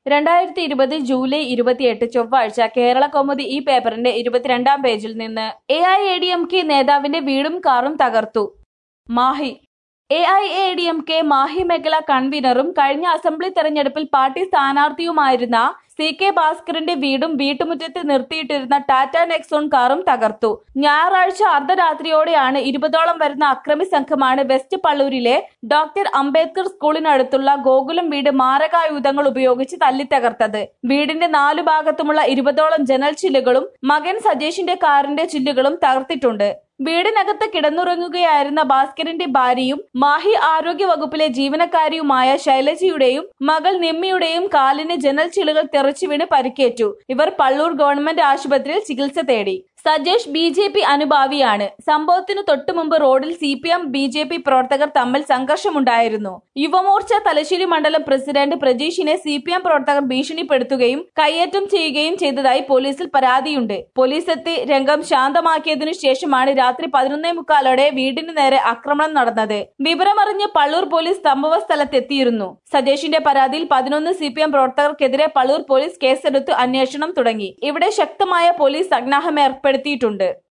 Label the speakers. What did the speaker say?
Speaker 1: രണ്ടായിരത്തി ഇരുപത് ജൂലൈ ഇരുപത്തിയെട്ട് ചൊവ്വാഴ്ച കേരള കൗമുദി ഈ പേപ്പറിന്റെ ഇരുപത്തിരണ്ടാം പേജിൽ നിന്ന് A I A D M K നേതാവിന്റെ വീടും കാറും തകർത്തു Mahe A I A D M K Mahe മേഖല കൺവീനറും കഴിഞ്ഞ അസംബ്ലി തെരഞ്ഞെടുപ്പിൽ പാർട്ടി സ്ഥാനാർത്ഥിയുമായിരുന്ന സി കെ ഭാസ്കറിന്റെ വീടും വീട്ടുമുറ്റത്ത് നിർത്തിയിട്ടിരുന്ന ടാറ്റ നെക്സോൺ കാറും തകർത്തു ഞായറാഴ്ച അർദ്ധരാത്രിയോടെയാണ് ഇരുപതോളം വരുന്ന അക്രമി സംഘമാണ് വെസ്റ്റ് പള്ളൂരിലെ ഡോക്ടർ അംബേദ്കർ സ്കൂളിനടുത്തുള്ള ഗോകുലം വീട് മാരകായുധങ്ങൾ ഉപയോഗിച്ച് തല്ലിത്തകർത്തത് വീടിന്റെ നാലു ഭാഗത്തുമുള്ള ഇരുപതോളം ജനൽ ചില്ലുകളും മകൻ സജേഷിന്റെ കാറിന്റെ ചില്ലുകളും തകർത്തിട്ടുണ്ട് വീടിനകത്ത് കിടന്നുറങ്ങുകയായിരുന്ന ഭാസ്കരന്റെ ഭാര്യയും മാഹി ആരോഗ്യ വകുപ്പിലെ ജീവനക്കാരിയുമായ ശൈലജയുടെയും മകൾ നിമ്മിയുടെയും കാലിന് ജനൽ ചില്ലുകൾ തെറിച്ചു വീണ് പരിക്കേറ്റു ഇവർ പള്ളൂർ ഗവൺമെന്റ് ആശുപത്രിയിൽ ചികിത്സ തേടി സജേഷ് ബി ജെ പി അനുഭാവിയാണ് സംഭവത്തിനു തൊട്ടുമുമ്പ് റോഡിൽ C P M B J P പ്രവർത്തകർ തമ്മിൽ സംഘർഷമുണ്ടായിരുന്നു യുവമോർച്ച തലശ്ശേരി മണ്ഡലം പ്രസിഡന്റ് പ്രജീഷിനെ സി പി എം പ്രവർത്തകർ ഭീഷണിപ്പെടുത്തുകയും കയ്യേറ്റം ചെയ്യുകയും ചെയ്തതായി പോലീസിൽ പരാതിയുണ്ട് പോലീസ് എത്തി രംഗം ശാന്തമാക്കിയതിനു ശേഷമാണ് രാത്രി പതിനൊന്നേ മുക്കാലോടെ വീടിന് നേരെ ആക്രമണം നടന്നത് വിവരമറിഞ്ഞ് പള്ളൂർ പോലീസ് സംഭവ സ്ഥലത്തെത്തിയിരുന്നു സജേഷിന്റെ പരാതിയിൽ പതിനൊന്ന് സി പി എം പ്രവർത്തകർക്കെതിരെ പള്ളൂർ പോലീസ് കേസെടുത്ത് അന്വേഷണം തുടങ്ങി ഇവിടെ ശക്തമായ പോലീസ് സന്നാഹം ഏർപ്പെടുത്തിയിട്ടുണ്ട്